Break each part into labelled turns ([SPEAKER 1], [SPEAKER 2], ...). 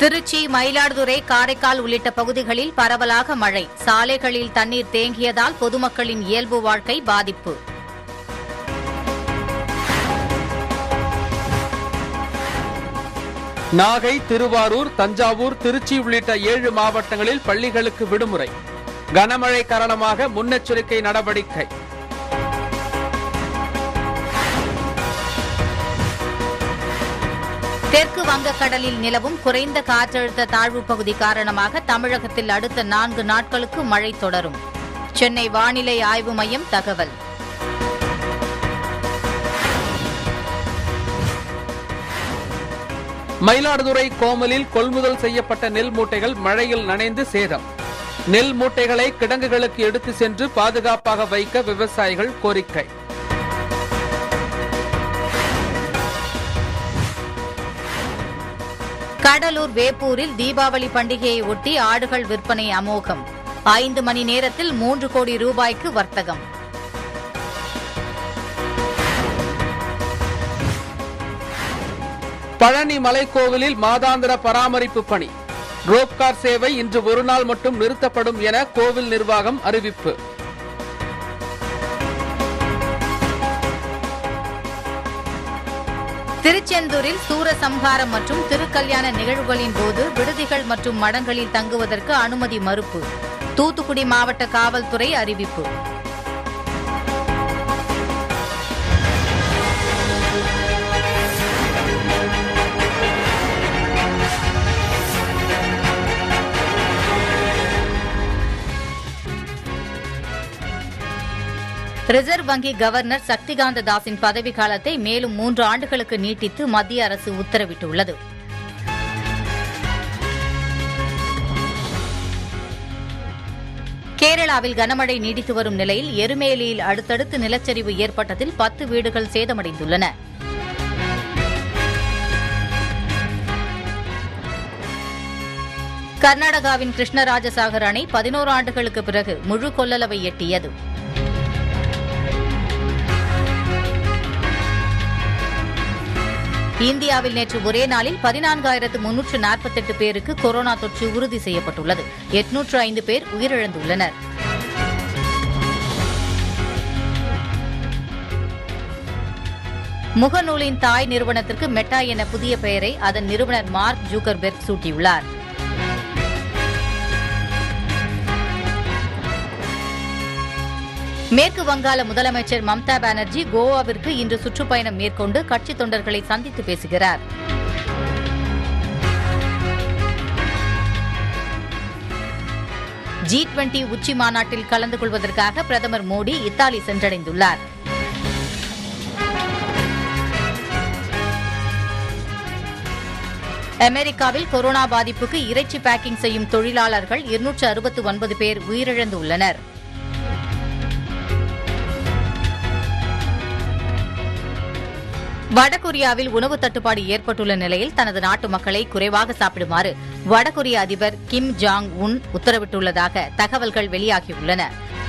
[SPEAKER 1] திருச்சி மயிலாடுதுறை காரைக்கால் உள்ளிட்ட பகுதிகளில் பரவலாக மழை சாலைகளில் தண்ணீர் தேங்கியதால் பொதுமக்களின் இயல்பு வாழ்க்கை பாதிப்பு
[SPEAKER 2] நாகை திருவாரூர் தஞ்சாவூர் திருச்சி உள்ளிட்ட ஏழு மாவட்டங்களில் பள்ளிகளுக்கு விடுமுறை கனமழை காரணமாக முன்னெச்சரிக்கை நடவடிக்கை
[SPEAKER 1] தெற்கு வங்கக்கடலில் நிலவும் குறைந்த காற்றழுத்த தாழ்வு பகுதி காரணமாக தமிழகத்தில் அடுத்த நான்கு நாட்களுக்கு மழை தொடரும் சென்னை வானிலை ஆய்வு மையம் தகவல்
[SPEAKER 2] மயிலாடுதுறை கோமலில் கொள்முதல் செய்யப்பட்ட நெல் மூட்டைகள் மழையில் நனைந்து சேதம் நெல் மூட்டைகளை கிடங்குகளுக்கு எடுத்து சென்று பாதுகாப்பாக வைக்க விவசாயிகள் கோரிக்கை
[SPEAKER 1] கடலூர் வேப்பூரில் தீபாவளி பண்டிகையை ஒட்டி ஆடுகள் விற்பனை அமோகம் ஐந்து மணி நேரத்தில் மூன்று கோடி ரூபாய்க்கு வர்த்தகம்
[SPEAKER 2] பழனி மலைக்கோவிலில் மாதாந்திர பராமரிப்பு பணி ரோப்கார் சேவை இன்று ஒரு நாள் மட்டும் நிறுத்தப்படும் என கோவில் நிர்வாகம் அறிவிப்பு
[SPEAKER 1] திருச்செந்தூரில் சூரசம்ஹாரம் மற்றும் திருக்கல்யாண நிகழ்வுகளின் போது விடுதிகள் மற்றும் மடங்களில் தங்குவதற்கு அனுமதி மறுப்பு தூத்துக்குடி மாவட்ட காவல்துறை அறிவிப்பு ரிசர்வ் வங்கி கவர்னர் சக்திகாந்த தாஸின் பதவி காலத்தை மேலும் மூன்று ஆண்டுகளுக்கு நீட்டித்து மத்திய அரசு உத்தரவிட்டுள்ளது கேரளாவில் கனமழை நீடித்து வரும் நிலையில் எருமேலியில் அடுத்தடுத்து நிலச்சரிவு ஏற்பட்டதில் பத்து வீடுகள் சேதமடைந்துள்ளன கர்நாடகாவின் கிருஷ்ணராஜசாகர் அணை பதினோரு ஆண்டுகளுக்கு பிறகு முழு கொள்ளளவை எட்டியது இந்தியாவில் நேற்று ஒரே நாளில் பதினான்காயிரத்து முன்னூற்று நாற்பத்தெட்டு பேருக்கு கொரோனா தொற்று உறுதி செய்யப்பட்டுள்ளது எட்நூற்று ஐந்து பேர் உயிரிழந்துள்ளனர் முகநூலின் தாய் நிறுவனத்திற்கு மெட்டா என புதிய பெயரை அதன் நிறுவனர் மார்க் ஜூக்கர்பெர்க் சூட்டியுள்ளார் மேற்கு வங்காள முதலமைச்சர் மம்தா பானர்ஜி கோவாவிற்கு இன்று சுற்றுப்பயணம் மேற்கொண்டு கட்சித் தொண்டர்களை சந்தித்து பேசுகிறார் ஜி டுவெண்டி உச்சி மாநாட்டில் கலந்து கொள்வதற்காக பிரதமர் மோடி இத்தாலி சென்றடைந்துள்ளார் அமெரிக்காவில் கொரோனா பாதிப்புக்கு இறைச்சி பேக்கிங் செய்யும் தொழிலாளர்கள் இருநூற்று அறுபத்து ஒன்பது பேர் உயிரிழந்துள்ளனர் வடகொரியாவில் உணவு தட்டுப்பாடு ஏற்பட்டுள்ள நிலையில் தனது நாட்டு மக்களை குறைவாக சாப்பிடுமாறு வடகொரிய அதிபர் கிம் ஜாங் உன் உத்தரவிட்டுள்ளதாக தகவல்கள் வெளியாகியுள்ளன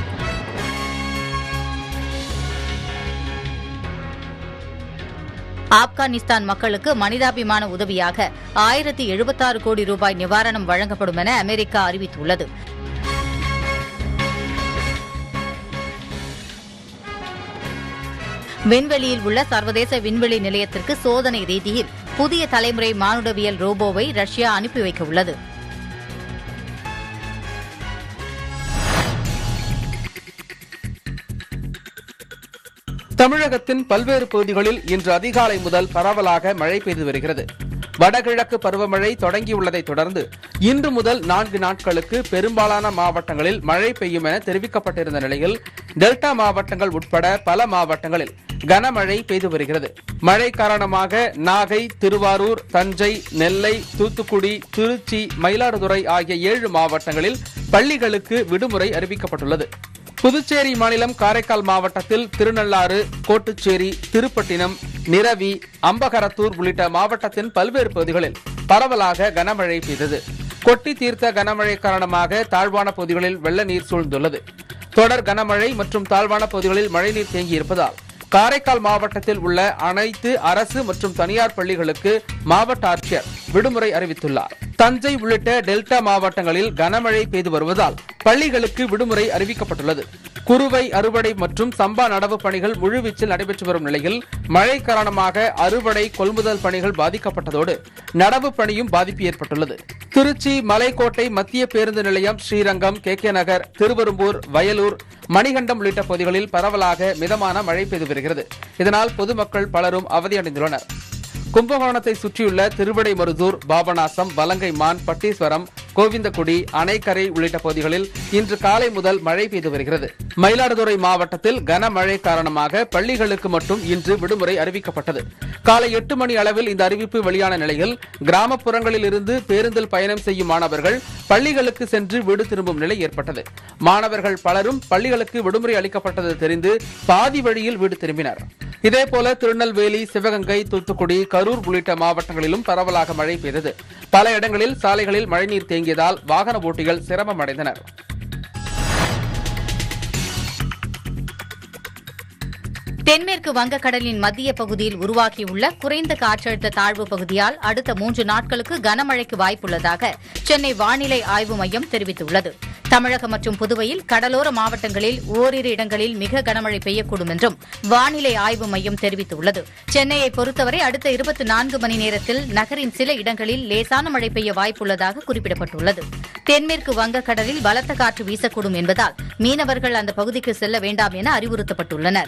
[SPEAKER 1] ஆப்கானிஸ்தான் மக்களுக்கு மனிதாபிமான உதவியாக ஆயிரத்தி எழுபத்தாறு கோடி ரூபாய் நிவாரணம் வழங்கப்படும் என அமெரிக்கா அறிவித்துள்ளது விண்வெளியில் உள்ள சர்வதேச விண்வெளி நிலையத்திற்கு சோதனை ரீதியில் புதிய தலைமுறை மானுடவியல் ரோபோவை ரஷ்யா அனுப்பி வைக்க உள்ளது
[SPEAKER 2] தமிழகத்தின் பல்வேறு பகுதிகளில் இன்று அதிகாலை முதல் பரவலாக மழை பெய்து வருகிறது வடகிழக்கு பருவமழை தொடங்கியுள்ளதைத் தொடர்ந்து இன்று முதல் நான்கு நாட்களுக்கு பெரும்பாலான மாவட்டங்களில் மழை பெய்யும் என தெரிவிக்கப்பட்டிருந்த நிலையில் டெல்டா மாவட்டங்கள் உட்பட பல மாவட்டங்களில் கனமழை பெய்து வருகிறது மழை காரணமாக நாகை திருவாரூர் தஞ்சை நெல்லை தூத்துக்குடி திருச்சி மயிலாடுதுறை ஆகிய ஏழு மாவட்டங்களில் பள்ளிகளுக்கு விடுமுறை அறிவிக்கப்பட்டுள்ளது புதுச்சேரி மாநிலம் காரைக்கால் மாவட்டத்தில் திருநள்ளாறு கோட்டுச்சேரி திருப்பட்டினம் நிரவி அம்பகரத்தூர் உள்ளிட்ட மாவட்டத்தின் பல்வேறு பகுதிகளில் பரவலாக கனமழை பெய்தது கொட்டி தீர்த்த கனமழை காரணமாக தாழ்வான பகுதிகளில் வெள்ள நீர் சூழ்ந்துள்ளது தொடர் கனமழை மற்றும் தாழ்வான பகுதிகளில் மழைநீர் தேங்கியிருப்பதால் காரைக்கால் மாவட்டத்தில் உள்ள அனைத்து அரசு மற்றும் தனியார் பள்ளிகளுக்கு மாவட்ட ஆட்சியர் விடுமுறை அறிவித்துள்ளார் தஞ்சை உள்ளிட்ட டெல்டா மாவட்டங்களில் கனமழை பெய்து வருவதால் பள்ளிகளுக்கு விடுமுறை அறிவிக்கப்பட்டுள்ளது குறுவை அறுவடை மற்றும் சம்பா நடவு பணிகள் முழுவீச்சில் நடைபெற்று வரும் நிலையில் மழை காரணமாக அறுவடை கொள்முதல் பணிகள் பாதிக்கப்பட்டதோடு நடவு பணியும் பாதிப்பு ஏற்பட்டுள்ளது திருச்சி மலைக்கோட்டை மத்திய பேருந்து நிலையம் ஸ்ரீரங்கம் கே கே நகர் திருவெரும்பூர் வயலூர் மணிகண்டம் உள்ளிட்ட பகுதிகளில் பரவலாக மிதமான மழை பெய்து வருகிறது இதனால் பொதுமக்கள் பலரும் அவதியடைந்துள்ளனர் கும்பகோணத்தை சுற்றியுள்ள திருவிடைமருதூர் பாபநாசம் வலங்கைமான் பட்டீஸ்வரம் கோவிந்தக்குடி அணைக்கரை உள்ளிட்ட பகுதிகளில் இன்று காலை முதல் மழை பெய்து வருகிறது மயிலாடுதுறை மாவட்டத்தில் கனமழை காரணமாக பள்ளிகளுக்கு மட்டும் இன்று விடுமுறை அறிவிக்கப்பட்டது காலை எட்டு மணி அளவில் இந்த அறிவிப்பு வெளியான நிலையில் கிராமப்புறங்களில் இருந்து பேருந்தில் பயணம் செய்யும் மாணவர்கள் பள்ளிகளுக்கு சென்று வீடு திரும்பும் நிலை ஏற்பட்டது மாணவர்கள் பலரும் பள்ளிகளுக்கு விடுமுறை அளிக்கப்பட்டது தெரிந்து பாதி வழியில் வீடு திரும்பினர் இதேபோல திருநெல்வேலி சிவகங்கை தூத்துக்குடி கரூர் உள்ளிட்ட மாவட்டங்களிலும் பரவலாக மழை பெய்தது பல இடங்களில் சாலைகளில் மழைநீர் தேங்கியதால் வாகன ஓட்டிகள் சிரமம் அடைந்தனர்
[SPEAKER 1] தென்மேற்கு வங்கக்கடலின் மத்திய பகுதியில் உருவாகியுள்ள குறைந்த காற்றழுத்த தாழ்வு பகுதியால் அடுத்த மூன்று நாட்களுக்கு கனமழைக்கு வாய்ப்புள்ளதாக சென்னை வானிலை ஆய்வு மையம் தெரிவித்துள்ளது தமிழகம் மற்றும் புதுவையில் கடலோர மாவட்டங்களில் ஓரிரு இடங்களில் மிக கனமழை பெய்யக்கூடும் என்றும் வானிலை ஆய்வு மையம் தெரிவித்துள்ளது சென்னையை பொறுத்தவரை அடுத்த இருபத்தி நான்கு மணி நேரத்தில் நகரின் சில இடங்களில் லேசான மழை பெய்ய வாய்ப்புள்ளதாக குறிப்பிடப்பட்டுள்ளது தென்மேற்கு வங்கக்கடலில் பலத்த காற்று வீசக்கூடும் என்பதால் மீனவர்கள் அந்த பகுதிக்கு செல்ல வேண்டாம் என அறிவுறுத்தப்பட்டுள்ளனா்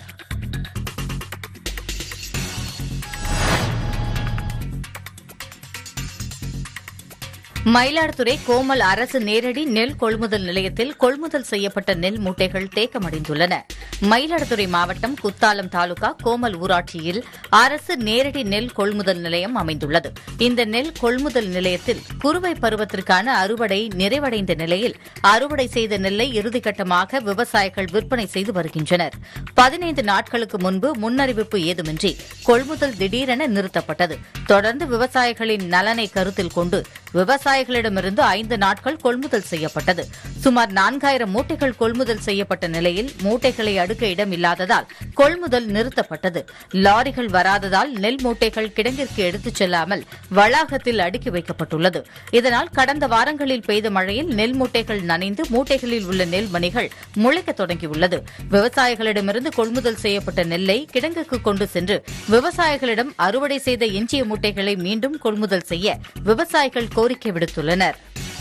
[SPEAKER 1] மயிலாடுதுறை கோமல் அரசு நேரடி நெல் கொள்முதல் நிலையத்தில் கொள்முதல் செய்யப்பட்ட நெல் மூட்டைகள் தேக்கமடைந்துள்ளன மயிலாடுதுறை மாவட்டம் குத்தாலம் தாலுகா கோமல் ஊராட்சியில் அரசு நேரடி நெல் கொள்முதல் நிலையம் அமைந்துள்ளது இந்த நெல் கொள்முதல் நிலையத்தில் குறுவை பருவத்திற்கான அறுவடை நிறைவடைந்த நிலையில் அறுவடை செய்த நெல்லை இறுதிக்கட்டமாக விவசாயிகள் விற்பனை செய்து வருகின்றனர் பதினைந்து நாட்களுக்கு முன்பு முன்னறிவிப்பு ஏதுமின்றி கொள்முதல் திடீரென நிறுத்தப்பட்டது தொடர்ந்து விவசாயிகளின் நலனை கருத்தில் கொண்டு விவசாயிகளிடமிருந்து ஐந்து நாட்கள் கொள்முதல் செய்யப்பட்டது சுமார் நான்காயிரம் மூட்டைகள் கொள்முதல் செய்யப்பட்ட நிலையில் மூட்டைகளை அடுக்க இடம் இல்லாததால் கொள்முதல் நிறுத்தப்பட்டது லாரிகள் வராததால் நெல் மூட்டைகள் கிடங்கிற்கு எடுத்துச் செல்லாமல் வளாகத்தில் அடுக்கி வைக்கப்பட்டுள்ளது இதனால் கடந்த வாரங்களில் பெய்த மழையில் நெல் மூட்டைகள் நனைந்து மூட்டைகளில் உள்ள நெல் மணிகள் முளைக்க தொடங்கியுள்ளது விவசாயிகளிடமிருந்து கொள்முதல் செய்யப்பட்ட நெல்லை கிடங்குக்கு கொண்டு சென்று விவசாயிகளிடம் அறுவடை செய்த எஞ்சிய மூட்டைகளை மீண்டும் கொள்முதல் செய்ய விவசாயிகள் கோரிக்கை விடுத்துள்ளனர்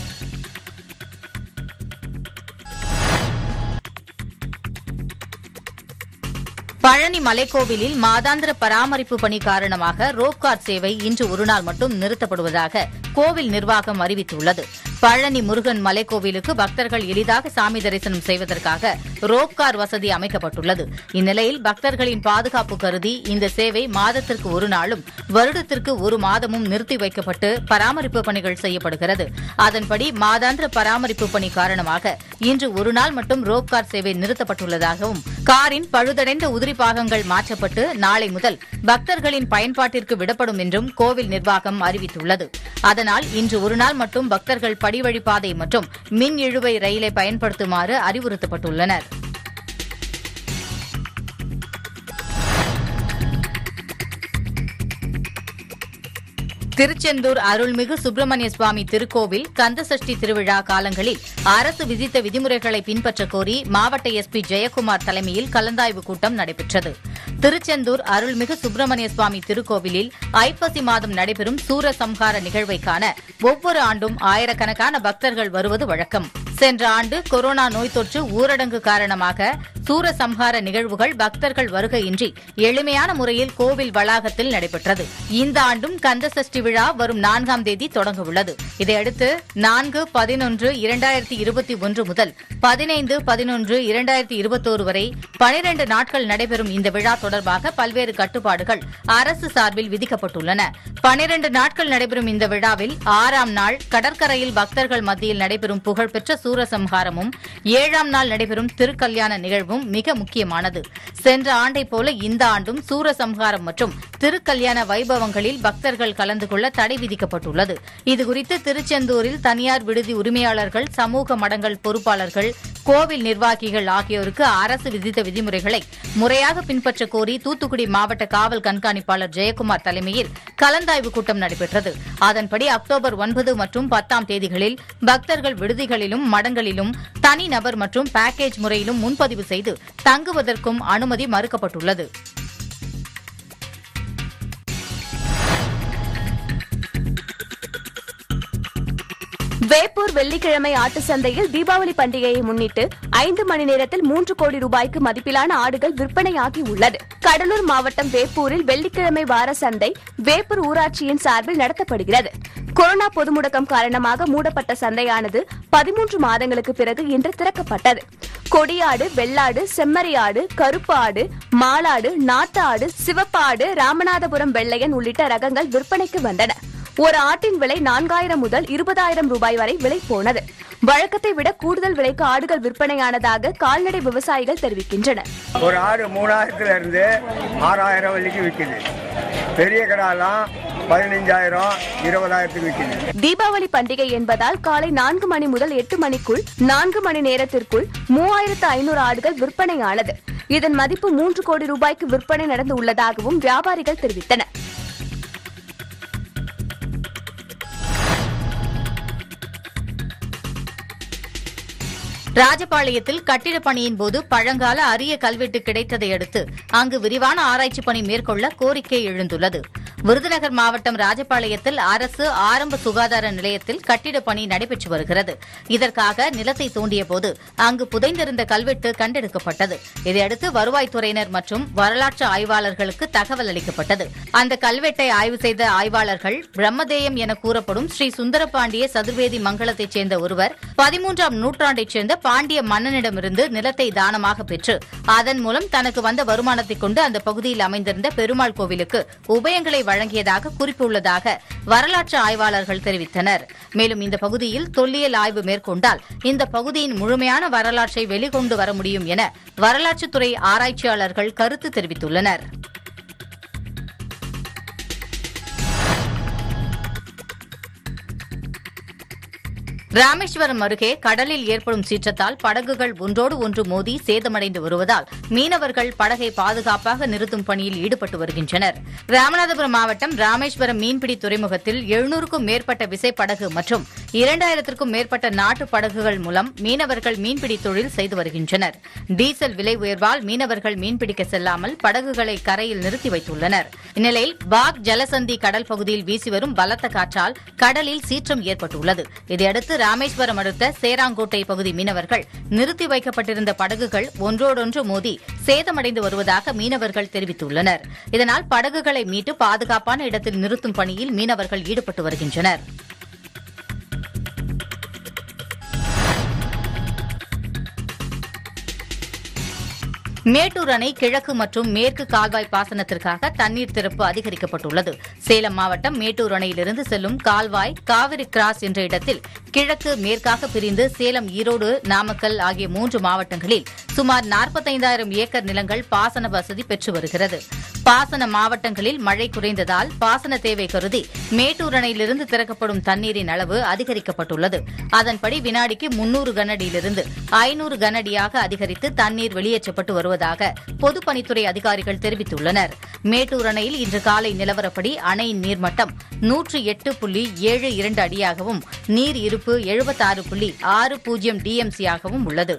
[SPEAKER 1] பழனி மலைக்கோவிலில் மாதாந்திர பராமரிப்பு பணி காரணமாக ரோப்கார் சேவை இன்று ஒருநாள் மட்டும் நிறுத்தப்படுவதாக கோவில் நிர்வாகம் அறிவித்துள்ளது பழனி முருகன் மலைக்கோவிலுக்கு பக்தர்கள் எளிதாக சாமி தரிசனம் செய்வதற்காக ரோப்கார் வசதி அமைக்கப்பட்டுள்ளது இந்நிலையில் பக்தர்களின் பாதுகாப்பு கருதி இந்த சேவை மாதத்திற்கு ஒரு நாளும் வருடத்திற்கு ஒரு மாதமும் நிறுத்தி வைக்கப்பட்டு பராமரிப்பு பணிகள் செய்யப்படுகிறது அதன்படி மாதாந்திர பராமரிப்பு பணி காரணமாக இன்று ஒரு நாள் மட்டும் ரோப்கார் சேவை நிறுத்தப்பட்டுள்ளதாகவும் காரின் பழுதடைந்த உதிரி பாகங்கள் மாற்றப்பட்டு நாளை முதல் பக்தர்களின் பயன்பாட்டிற்கு விடப்படும் என்றும் கோவில் நிர்வாகம் அறிவித்துள்ளது அதனால் இன்று ஒருநாள் மட்டும் பக்தர்கள் படிவழிப்பாதை மற்றும் மின் இழுவை ரயிலை பயன்படுத்துமாறு அறிவுறுத்தப்பட்டுள்ளனர் திருச்செந்தூர் அருள்மிகு சுப்பிரமணிய சுவாமி திருக்கோவில் கந்தசஷ்டி திருவிழா காலங்களில் அரசு விதித்த விதிமுறைகளை பின்பற்ற கோரி மாவட்ட எஸ்பி ஜெயக்குமார் தலைமையில் கலந்தாய்வு கூட்டம் நடைபெற்றது திருச்செந்தூர் அருள்மிகு சுப்பிரமணிய சுவாமி திருக்கோவிலில் ஐப்பசி மாதம் நடைபெறும் சூரசம்ஹார நிகழ்வை காண ஒவ்வொரு ஆண்டும் ஆயிரக்கணக்கான பக்தர்கள் வருவது வழக்கம் சென்ற ஆண்டு கொரோனா நோய் தொற்று ஊரடங்கு காரணமாக சூரசம்ஹார நிகழ்வுகள் பக்தர்கள் வருகையின்றி எளிமையான முறையில் கோவில் வளாகத்தில் நடைபெற்றது இந்த ஆண்டும் கந்தசஷ்டி விழா வரும் நான்காம் தேதி தொடங்க உள்ளது இதையடுத்து நான்கு பதினொன்று இரண்டாயிரத்தி இருபத்தி ஒன்று முதல் பதினைந்து பதினொன்று இரண்டாயிரத்தி இருபத்தோரு வரை பனிரண்டு நாட்கள் நடைபெறும் இந்த விழா தொடர்பாக பல்வேறு கட்டுப்பாடுகள் அரசு சார்பில் விதிக்கப்பட்டுள்ளன பனிரண்டு நாட்கள் நடைபெறும் இந்த விழாவில் ஆறாம் நாள் கடற்கரையில் பக்தர்கள் மத்தியில் நடைபெறும் புகழ்பெற்ற சூரசம்ஹாரமும் ஏழாம் நாள் நடைபெறும் திருக்கல்யாண நிகழ்வும் மிக முக்கியமானது சென்ற ஆண்டைப் போல இந்த ஆண்டும் சூரசம்ஹாரம் மற்றும் திருக்கல்யாண வைபவங்களில் பக்தர்கள் கலந்து கொள்ள தடை விதிக்கப்பட்டுள்ளது இதுகுறித்து திருச்செந்தூரில் தனியார் விடுதி உரிமையாளர்கள் சமூக மடங்கள் பொறுப்பாளர்கள் கோவில் நிர்வாகிகள் ஆகியோருக்கு அரசு விதித்த விதிமுறைகளை முறையாக பின்பற்ற கோரி தூத்துக்குடி மாவட்ட காவல் கண்காணிப்பாளர் ஜெயக்குமார் தலைமையில் கலந்தாய்வு கூட்டம் நடைபெற்றது அதன்படி அக்டோபர் ஒன்பது மற்றும் பத்தாம் தேதிகளில் பக்தர்கள் விடுதிகளிலும் மடங்களிலும் தனிநபர் மற்றும் பேக்கேஜ் முறையிலும் முன்பதிவு செய்து தங்குவதற்கும் அனுமதி மறுக்கப்பட்டுள்ளது
[SPEAKER 3] வேப்பூர் வெள்ளிக்கிழமை ஆட்டு சந்தையில் தீபாவளி பண்டிகையை முன்னிட்டு ஐந்து மணி நேரத்தில் மூன்று கோடி ரூபாய்க்கு மதிப்பிலான ஆடுகள் விற்பனையாகி உள்ளது கடலூர் மாவட்டம் வேப்பூரில் வெள்ளிக்கிழமை வார சந்தை வேப்பூர் ஊராட்சியின் சார்பில் நடத்தப்படுகிறது கொரோனா பொது முடக்கம் காரணமாக மூடப்பட்ட சந்தையானது பதிமூன்று மாதங்களுக்கு பிறகு இன்று திறக்கப்பட்டது கொடியாடு வெள்ளாடு செம்மறியாடு கருப்பு ஆடு மாலாடு நாட்டு ஆடு சிவப்பாடு ராமநாதபுரம் வெள்ளையன் உள்ளிட்ட ரகங்கள் விற்பனைக்கு வந்தன ஒரு ஆட்டின் விலை நான்காயிரம் முதல் இருபதாயிரம் ரூபாய் வரை விலை போனது வழக்கத்தை விட கூடுதல் விலைக்கு ஆடுகள் விற்பனையானதாக கால்நடை விவசாயிகள் தெரிவிக்கின்றனர்
[SPEAKER 4] ஒரு ஆடு மூணாயிரத்துல இருந்து ஆறாயிரம் வரைக்கும் விற்குது பெரிய கடாலாம் பதினஞ்சாயிரம் இருபதாயிரத்துக்கு விற்குது
[SPEAKER 3] தீபாவளி பண்டிகை என்பதால் காலை நான்கு மணி முதல் எட்டு மணிக்குள் நான்கு மணி நேரத்திற்குள் மூவாயிரத்து ஐநூறு ஆடுகள் விற்பனையானது இதன் மதிப்பு மூன்று கோடி ரூபாய்க்கு விற்பனை நடந்து உள்ளதாகவும் வியாபாரிகள் தெரிவித்தனர்
[SPEAKER 1] ராஜபாளையத்தில் கட்டிடப் பணியின் போது பழங்கால அரிய கல்வெட்டு கிடைத்ததை அடுத்து அங்கு விரிவான ஆராய்ச்சி பணி மேற்கொள்ள கோரிக்கை எழுந்துள்ளது விருதுநகர் மாவட்டம் ராஜபாளையத்தில் அரசு ஆரம்ப சுகாதார நிலையத்தில் கட்டிடப் பணி நடைபெற்று வருகிறது இதற்காக நிலத்தை தோண்டியபோது அங்கு புதைந்திருந்த கல்வெட்டு கண்டெடுக்கப்பட்டது இதையடுத்து வருவாய்த்துறையினர் மற்றும் வரலாற்று ஆய்வாளர்களுக்கு தகவல் அளிக்கப்பட்டது அந்த கல்வெட்டை ஆய்வு செய்த ஆய்வாளர்கள் பிரம்மதேயம் என கூறப்படும் ஸ்ரீ சுந்தரபாண்டிய சதுர்வேதி மங்கலத்தைச் சேர்ந்த ஒருவர் பதிமூன்றாம் நூற்றாண்டைச் சேர்ந்த பாண்டிய மன்னனிடமிருந்து நிலத்தை தானமாக பெற்று அதன் மூலம் தனக்கு வந்த வருமானத்தைக் கொண்டு அந்த பகுதியில் அமைந்திருந்த பெருமாள் கோவிலுக்கு உபயங்களை வழங்கியதாக குறிப்புள்ளதாக வரலாற்று ஆய்வாளர்கள் தெரிவித்தனர் மேலும் இந்த பகுதியில் தொல்லியல் ஆய்வு மேற்கொண்டால் இந்த பகுதியின் முழுமையான வரலாற்றை வெளிக்கொண்டு வர முடியும் என வரலாற்றுத்துறை ஆராய்ச்சியாளர்கள் கருத்து தெரிவித்துள்ளனர் ராமேஸ்வரம் அருகே கடலில் ஏற்படும் சீற்றத்தால் படகுகள் ஒன்றோடு ஒன்று மோதி சேதமடைந்து வருவதால் மீனவர்கள் படகை பாதுகாப்பாக நிறுத்தும் பணியில் ஈடுபட்டு வருகின்றனர் ராமநாதபுரம் மாவட்டம் ராமேஸ்வரம் மீன்பிடி துறைமுகத்தில் எழுநூறுக்கும் மேற்பட்ட விசைப்படகு மற்றும் இரண்டாயிரத்திற்கும் மேற்பட்ட நாட்டு படகுகள் மூலம் மீனவர்கள் மீன்பிடி தொழில் செய்து வருகின்றனர் டீசல் விலை உயர்வால் மீனவர்கள் மீன்பிடிக்க செல்லாமல் படகுகளை கரையில் நிறுத்தி வைத்துள்ளனர் இந்நிலையில் பாக் ஜலசந்தி கடல் பகுதியில் வீசி வரும் பலத்த காற்றால் கடலில் சீற்றம் ஏற்பட்டுள்ளது இதையடுத்து ராமேஸ்வரம் அடுத்த சேராங்கோட்டை பகுதி மீனவர்கள் நிறுத்தி வைக்கப்பட்டிருந்த படகுகள் ஒன்றோடொன்று மோதி சேதமடைந்து வருவதாக மீனவர்கள் தெரிவித்துள்ளனர் இதனால் படகுகளை மீட்டு பாதுகாப்பான இடத்தில் நிறுத்தும் பணியில் மீனவர்கள் ஈடுபட்டு வருகின்றனர் மேட்டூர் அணை கிழக்கு மற்றும் மேற்கு கால்வாய் பாசனத்திற்காக தண்ணீர் திறப்பு அதிகரிக்கப்பட்டுள்ளது சேலம் மாவட்டம் மேட்டூர் அணையிலிருந்து செல்லும் கால்வாய் காவிரி கிராஸ் என்ற இடத்தில் கிழக்கு மேற்காக பிரிந்து சேலம் ஈரோடு நாமக்கல் ஆகிய மூன்று மாவட்டங்களில் சுமார் நாற்பத்தைந்தாயிரம் ஏக்கர் நிலங்கள் பாசன வசதி பெற்று வருகிறது பாசன மாவட்டங்களில் மழை குறைந்ததால் பாசன தேவை கருதி மேட்டூர் அணையிலிருந்து திறக்கப்படும் தண்ணீரின் அளவு அதிகரிக்கப்பட்டுள்ளது அதன்படி வினாடிக்கு முன்னூறு கனஅடியிலிருந்து ஐநூறு கனஅடியாக அதிகரித்து தண்ணீர் வெளியேற்றப்பட்டு வருவதாக பொதுப்பணித்துறை அதிகாரிகள் தெரிவித்துள்ளனர் மேட்டூர் அணையில் இன்று காலை நிலவரப்படி அணையின் நீர்மட்டம் நூற்று எட்டு புள்ளி ஏழு இரண்டு அடியாகவும் நீர் இருப்பு எழுபத்தாறு புள்ளி ஆறு பூஜ்ஜியம் டிஎம்சியாகவும் உள்ளது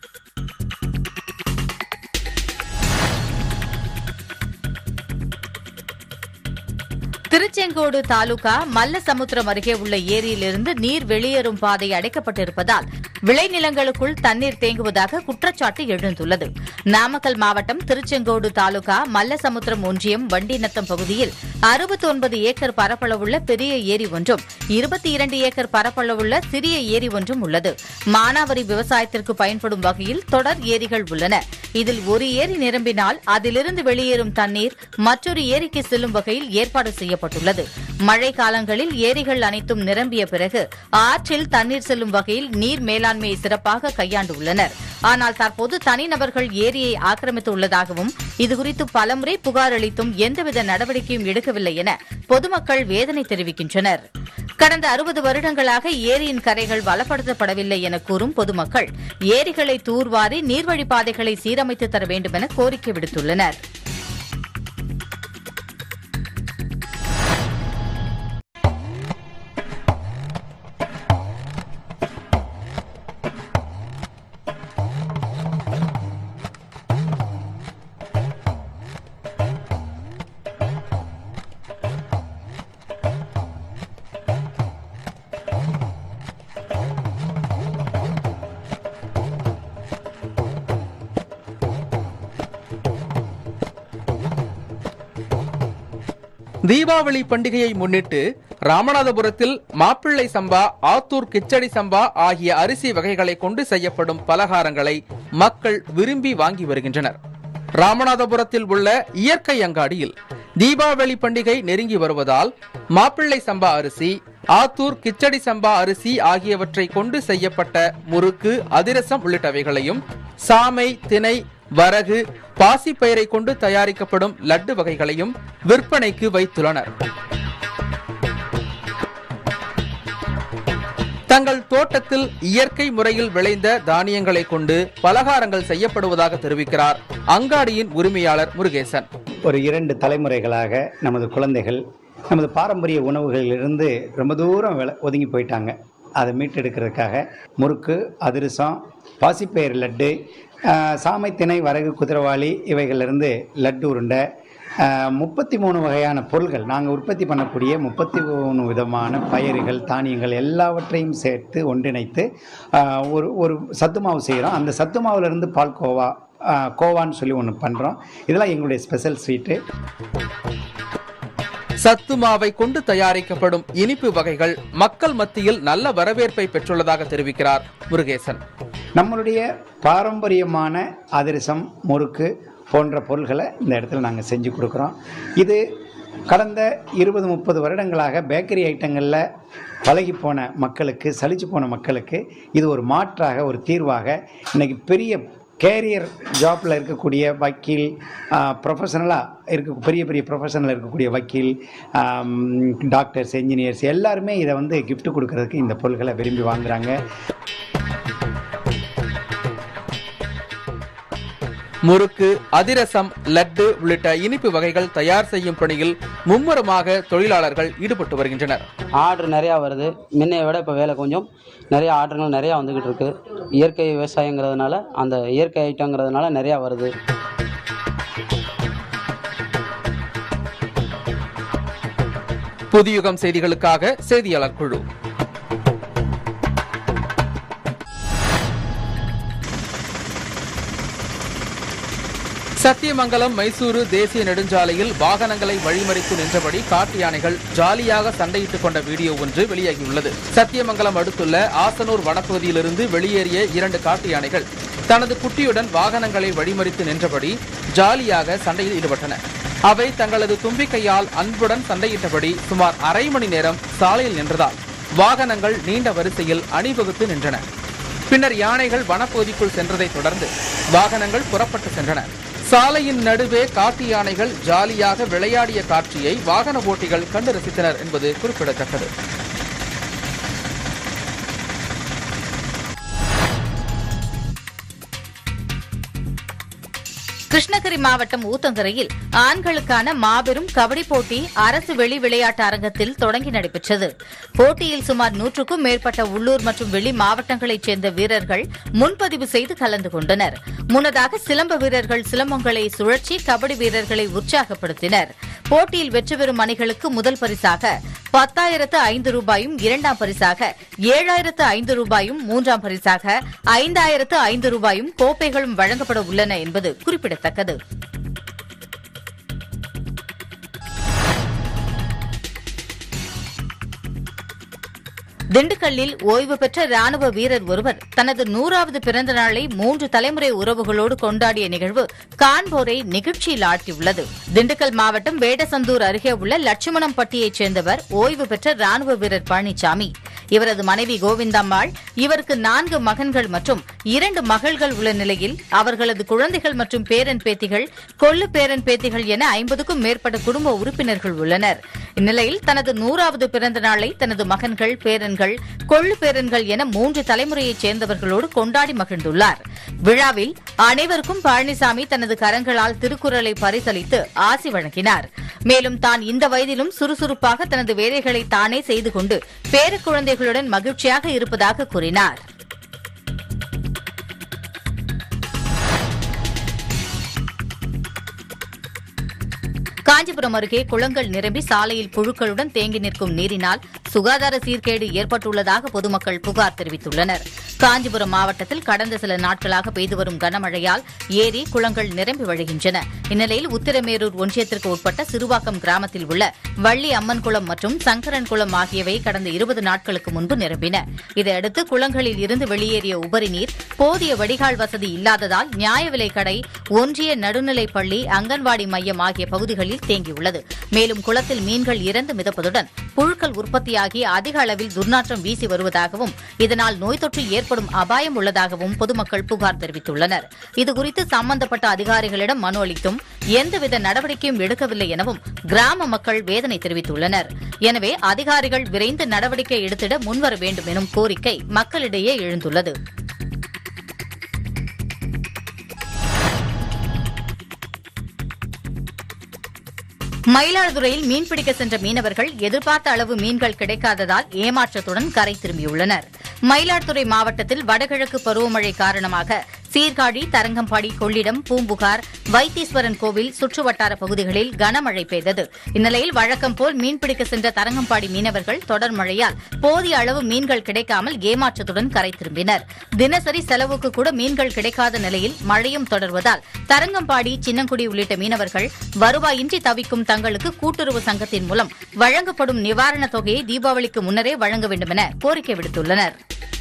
[SPEAKER 1] திருச்செங்கோடு தாலுகா மல்லசமுத்திரம் அருகே உள்ள ஏரியிலிருந்து நீர் வெளியேறும் பாதை அடைக்கப்பட்டிருப்பதால் விளைநிலங்களுக்குள் தண்ணீர் தேங்குவதாக குற்றச்சாட்டு எழுந்துள்ளது நாமக்கல் மாவட்டம் திருச்செங்கோடு தாலுகா மல்லசமுத்திரம் ஒன்றியம் வண்டிநத்தம் பகுதியில் அறுபத்தி ஒன்பது ஏக்கர் பரப்பளவுள்ள பெரிய ஏரி ஒன்றும் இருபத்தி இரண்டு ஏக்கர் பரப்பளவுள்ள சிறிய ஏரி ஒன்றும் உள்ளது மானாவரி விவசாயத்திற்கு பயன்படும் வகையில் தொடர் ஏரிகள் உள்ளன இதில் ஒரு ஏரி நிரம்பினால் அதிலிருந்து வெளியேறும் தண்ணீர் மற்றொரு ஏரிக்கு செல்லும் வகையில் ஏற்பாடு செய்யப்பட்டுள்ளது மழை காலங்களில் ஏரிகள் அனைத்தும் நிரம்பிய பிறகு ஆற்றில் தண்ணீர் செல்லும் வகையில் நீர் மேலாண்மையை சிறப்பாக கையாண்டுள்ளனர் ஆனால் தற்போது தனிநபர்கள் ஏரியை ஆக்கிரமித்து உள்ளதாகவும் இதுகுறித்து பலமுறை புகார் அளித்தும் எந்தவித நடவடிக்கையும் எடுக்கவில்லை என பொதுமக்கள் வேதனை தெரிவிக்கின்றனர் கடந்த அறுபது வருடங்களாக ஏரியின் கரைகள் வளப்படுத்தப்படவில்லை என கூறும் பொதுமக்கள் ஏரிகளை தூர்வாரி நீர்வழிப் பாதைகளை சீரமைத்து தர வேண்டும் என கோரிக்கை விடுத்துள்ளனர்
[SPEAKER 2] தீபாவளி பண்டிகையை முன்னிட்டு ராமநாதபுரத்தில் மாப்பிள்ளை சம்பா ஆத்தூர் கிச்சடி சம்பா ஆகிய அரிசி வகைகளை கொண்டு செய்யப்படும் பலகாரங்களை மக்கள் விரும்பி வாங்கி வருகின்றனர் ராமநாதபுரத்தில் உள்ள இயற்கை அங்காடியில் தீபாவளி பண்டிகை நெருங்கி வருவதால் மாப்பிள்ளை சம்பா அரிசி ஆத்தூர் கிச்சடி சம்பா அரிசி ஆகியவற்றை கொண்டு செய்யப்பட்ட முறுக்கு அதிரசம் உள்ளிட்டவைகளையும் சாமை திணை வரகு பாசிப்பயிரை கொண்டு தயாரிக்கப்படும் லட்டு வகைகளையும் விற்பனைக்கு வைத்துள்ளனர் தங்கள் தோட்டத்தில் இயற்கை முறையில் விளைந்த தானியங்களை கொண்டு பலகாரங்கள் செய்யப்படுவதாக தெரிவிக்கிறார் அங்காடியின் உரிமையாளர் முருகேசன்
[SPEAKER 5] ஒரு இரண்டு தலைமுறைகளாக நமது குழந்தைகள் நமது பாரம்பரிய உணவுகளிலிருந்து ரொம்ப தூரம் வில ஒதுங்கி போயிட்டாங்க அதை மீட்டெடுக்கிறதுக்காக முறுக்கு அதிரசம் பாசிப்பயிறு லட்டு ஆஹ், சாமை திணை வரகு குதிரவாளி இவைகளிலிருந்து லட்டு உருண்டை முப்பத்தி மூணு வகையான பொருள்கள் நாங்கள் உற்பத்தி பண்ணக்கூடிய முப்பத்தி மூணு விதமான பயிர்கள் தானியங்கள் எல்லாவற்றையும் சேர்த்து ஒன்றிணைத்து ஆஹ், ஒரு ஒரு சத்து மாவு செய்கிறோம் அந்த சத்து மாவுலேருந்து பால்கோவா ஆஹ், கோவான்னு சொல்லி ஒன்று பண்ணுறோம் இதெல்லாம் எங்களுடைய ஸ்பெஷல் ஸ்வீட்டு
[SPEAKER 2] சத்து மாவை கொண்டு தயாரிக்கப்படும் இனிப்பு வகைகள் மக்கள் மத்தியில் நல்ல வரவேற்பை பெற்றுள்ளதாக தெரிவிக்கிறார் முருகேசன்
[SPEAKER 5] நம்மளுடைய பாரம்பரியமான அதிரசம் முறுக்கு போன்ற பொருள்களை இந்த இடத்துல நாங்கள் செஞ்சு கொடுக்குறோம் இது கடந்த இருபது முப்பது வருடங்களாக பேக்கரி ஐட்டங்களில் பழகி போன மக்களுக்கு சலிச்சு போன மக்களுக்கு இது ஒரு மாற்றாக ஒரு தீர்வாக இன்னைக்கு பெரிய கேரியர் ஜாப்பில் இருக்கக்கூடிய வக்கீல் ப்ரொஃபஷனலாக இருக்க பெரிய பெரிய ப்ரொஃபஷனல் இருக்கக்கூடிய வக்கீல் ஆம், டாக்டர்ஸ் என்ஜினியர்ஸ் எல்லாருமே இதை வந்து gift கொடுக்கறதுக்கு இந்த பொருள்களை விரும்பி வாங்குறாங்க
[SPEAKER 2] முறுக்கு அதிரசம் லட்டு உள்ளிட்ட இனிப்பு வகைகள் தயார் செய்யும் பணியில் மும்முரமாக தொழிலாளர்கள் ஈடுபட்டு வருகின்றனர்
[SPEAKER 6] ஆர்டர் நிறையா வருது முன்னைய விட இப்போ வேலை கொஞ்சம் நிறைய ஆர்டர்கள் நிறையா வந்துக்கிட்டு இருக்கு இயற்கை விவசாயங்கிறதுனால அந்த இயற்கை ஐட்டங்கிறதுனால நிறையா வருது
[SPEAKER 2] புதியுகம் செய்திகளுக்காக செய்தியாளர் குழு சத்தியமங்கலம் மைசூரு தேசிய நெடுஞ்சாலையில் வாகனங்களை வழிமறித்து நின்றபடி காட்டு யானைகள் ஜாலியாக சண்டையிட்டுக் கொண்ட வீடியோ ஒன்று வெளியாகியுள்ளது சத்தியமங்கலம் அடுத்துள்ள ஆசனூர் வனப்பகுதியிலிருந்து வெளியேறிய இரண்டு காட்டு யானைகள் தனது குட்டியுடன் வாகனங்களை வழிமறித்து நின்றபடி ஜாலியாக சண்டையில் ஈடுபட்டன அவை தங்களது தும்பிக்கையால் அன்புடன் சண்டையிட்டபடி சுமார் அரை மணி நேரம் சாலையில் நின்றதால் வாகனங்கள் நீண்ட வரிசையில் அணிவகுத்து நின்றன பின்னர் யானைகள் வனப்பகுதிக்குள் சென்றதைத் தொடர்ந்து வாகனங்கள் புறப்பட்டு சென்றன சாலையின் நடுவே காட்டு யானைகள் ஜாலியாக விளையாடிய காட்சியை வாகன ஓட்டிகள் கண்டு ரசித்தனர் என்பது குறிப்பிடத்தக்கது
[SPEAKER 1] கிருஷ்ணகிரி மாவட்டம் ஊத்தங்கரையில் ஆண்களுக்கான மாபெரும் கபடி போட்டி அரசு வெளி விளையாட்டு அரங்கத்தில் தொடங்கி நடைபெற்றது போட்டியில் சுமார் நூற்றுக்கும் மேற்பட்ட உள்ளூர் மற்றும் வெளி மாவட்டங்களைச் சேர்ந்த வீரர்கள் முன்பதிவு செய்து கலந்து கொண்டனர் முன்னதாக சிலம்ப வீரர்கள் சிலம்பங்களை சுழற்சி கபடி வீரர்களை உற்சாகப்படுத்தினர் போட்டியில் வெற்றி பெறும் அணிகளுக்கு முதல் பரிசாக பத்தாயிரத்து ஐந்து ரூபாயும் இரண்டாம் பரிசாக ஏழாயிரத்து ஐந்து ரூபாயும் மூன்றாம் பரிசாக ஐந்தாயிரத்து ஐந்து ரூபாயும் கோப்பைகளும் வழங்கப்பட உள்ளன என்பது குறிப்பிடத்தக்கது திண்டுக்கல்லில் ஓய்வு பெற்ற ராணுவ வீரர் ஒருவர் தனது நூறாவது பிறந்த நாளை மூன்று தலைமுறை உறவுகளோடு கொண்டாடிய நிகழ்வு காண்போரை நிகழ்ச்சியில் ஆழ்த்தியுள்ளது திண்டுக்கல் மாவட்டம் வேடசந்தூர் அருகே உள்ள லட்சுமணம்பட்டியைச் சேர்ந்தவர் ஓய்வு பெற்ற ராணுவ வீரர் பழனிசாமி இவரது மனைவி கோவிந்தம்மாள் இவருக்கு நான்கு மகன்கள் மற்றும் இரண்டு மகள்கள் உள்ள நிலையில் அவர்களது குழந்தைகள் மற்றும் பேரன் பேத்திகள் கொள்ளு பேரன் பேத்திகள் என ஐம்பதுக்கும் மேற்பட்ட குடும்ப உறுப்பினர்கள் உள்ளனர் இந்நிலையில் தனது நூறாவது பிறந்த நாளை தனது மகன்கள் பேரன்கள் கொள்ளு பேரன்கள் என மூன்று தலைமுறையைச் சேர்ந்தவர்களோடு கொண்டாடி மகிழ்ந்துள்ளார் விழாவில் அனைவருக்கும் பழனிசாமி தனது கரங்களால் திருக்குறளை பரிசளித்து ஆசி வழங்கினார் மேலும் தான் இந்த வயதிலும் சுறுசுறுப்பாக தனது வேலைகளை தானே செய்து கொண்டு பேரக் குழந்தைகளுடன் மகிழ்ச்சியாக இருப்பதாக கூறினார் காஞ்சிபுரம் அருகே குளங்கள் நிரம்பி சாலையில் புழுக்களுடன் தேங்கி நிற்கும் நீரினால் சுகாதார சீர்கேடு ஏற்பட்டுள்ளதாக பொதுமக்கள் புகார் தெரிவித்துள்ளனர் காஞ்சிபுரம் மாவட்டத்தில் கடந்த சில நாட்களாக பெய்து வரும் கனமழையால் ஏரி குளங்கள் நிரம்பி வழிகின்றன இந்நிலையில் உத்திரமேரூர் ஒன்றியத்திற்கு உட்பட்ட சிறுவாக்கம் கிராமத்தில் உள்ள வள்ளி அம்மன் குளம் மற்றும் சங்கரன் குளம் ஆகியவை கடந்த இருபது நாட்களுக்கு முன்பு நிரம்பின இதையடுத்து குளங்களில் இருந்து வெளியேறிய உபரி நீர் போதிய வடிகால் வசதி இல்லாததால் நியாய விலைக் கடை ஒன்றிய நடுநிலைப் பள்ளி அங்கன்வாடி மையம் ஆகிய பகுதிகளில் தேங்கியுள்ளது மேலும் குளத்தில் மீன்கள் இறந்து மிதப்பதுடன் புழுக்கள் உற்பத்தியாகி அதிக அளவில் துர்நாற்றம் வீசி வருவதாகவும் இதனால் நோய் தொற்று ஏற்படும் அபாயம் உள்ளதாகவும் பொதுமக்கள் புகார் தெரிவித்துள்ளனர் இதுகுறித்து சம்பந்தப்பட்ட அதிகாரிகளிடம் மனு அளித்தும் எந்தவித நடவடிக்கையும் எடுக்கவில்லை எனவும் கிராம மக்கள் வேதனை தெரிவித்துள்ளனர் எனவே அதிகாரிகள் விரைந்து நடவடிக்கை எடுத்திட முன்வர வேண்டும் எனும் கோரிக்கை மக்களிடையே எழுந்துள்ளது மயிலாடுதுறையில் மீன்பிடிக்க சென்ற மீனவர்கள் எதிர்பார்த்த அளவு மீன்கள் கிடைக்காததால் ஏமாற்றத்துடன் கரை திரும்பியுள்ளனர் மயிலாடுதுறை மாவட்டத்தில் வடகிழக்கு பருவமழை காரணமாக சீர்காழி தரங்கம்பாடி கொள்ளிடம் பூம்புகார் வைத்தீஸ்வரன் கோவில் சுற்றுவட்டார பகுதிகளில் கனமழை பெய்தது இந்நிலையில் வழக்கம் போல் மீன்பிடிக்க சென்ற தரங்கம்பாடி மீனவர்கள் தொடர் மழையால் போதிய அளவு மீன்கள் கிடைக்காமல் ஏமாற்றத்துடன் கரை திரும்பினர் தினசரி செலவுக்கு கூட மீன்கள் கிடைக்காத நிலையில் மழையும் தொடர்வதால் தரங்கம்பாடி சின்னங்குடி உள்ளிட்ட மீனவர்கள் வருவாயின்றி தவிக்கும் தங்களுக்கு கூட்டுறவு சங்கத்தின் மூலம் வழங்கப்படும் நிவாரணத் தொகையை தீபாவளிக்கு முன்னரே வழங்க வேண்டும் என கோரிக்கை விடுத்துள்ளனர்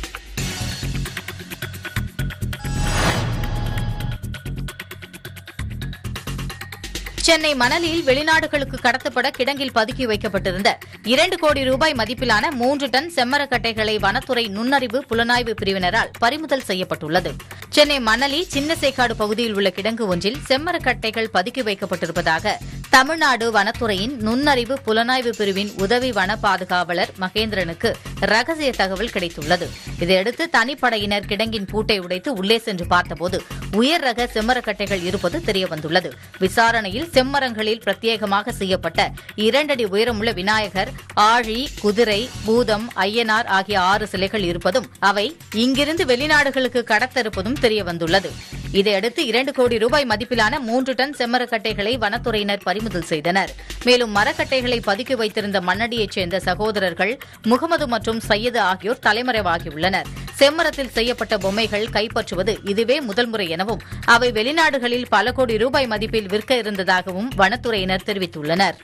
[SPEAKER 1] சென்னை மணலியில் வெளிநாடுகளுக்கு கடத்தப்பட கிடங்கில் பதுக்கி வைக்கப்பட்டிருந்த இரண்டு கோடி ரூபாய் மதிப்பிலான மூன்று டன் செம்மரக்கட்டைகளை வனத்துறை நுண்ணறிவு புலனாய்வு பிரிவினரால் பறிமுதல் செய்யப்பட்டுள்ளது சென்னை மணலி சின்னசேக்காடு பகுதியில் உள்ள கிடங்கு ஒன்றில் செம்மரக்கட்டைகள் பதுக்கி வைக்கப்பட்டிருப்பதாக தமிழ்நாடு வனத்துறையின் நுண்ணறிவு புலனாய்வு பிரிவின் உதவி வன பாதுகாவலர் மகேந்திரனுக்கு ரகசிய தகவல் கிடைத்துள்ளது இதையடுத்து தனிப்படையினர் கிடங்கின் பூட்டை உடைத்து உள்ளே சென்று பார்த்தபோது உயர் ரக செம்மரக்கட்டைகள் இருப்பது தெரியவந்துள்ளது விசாரணையில் செம்மரங்களில் பிரத்யேகமாக செய்யப்பட்ட இரண்டடி உயரமுள்ள விநாயகர் ஆழி குதிரை பூதம் ஐயனார் ஆகிய ஆறு சிலைகள் இருப்பதும் அவை இங்கிருந்து வெளிநாடுகளுக்கு கடத்த இருப்பதும் தெரியவந்துள்ளது இதையடுத்து இரண்டு கோடி ரூபாய் மதிப்பிலான மூன்று டன் செம்மரக்கட்டைகளை வனத்துறையினர் பறிமுதல் செய்தனர் மேலும் மரக்கட்டைகளை பதுக்கி வைத்திருந்த மண்ணடியைச் சேர்ந்த சகோதரர்கள் முகமது மற்றும் சையது ஆகியோர் தலைமறைவாகியுள்ளனர் செம்மரத்தில் செய்யப்பட்ட பொம்மைகள் கைப்பற்றுவது இதுவே முதல் முறை எனவும் அவை வெளிநாடுகளில் பல கோடி ரூபாய் மதிப்பில் விற்க இருந்ததாகவும் வனத்துறையினர் தெரிவித்துள்ளனர்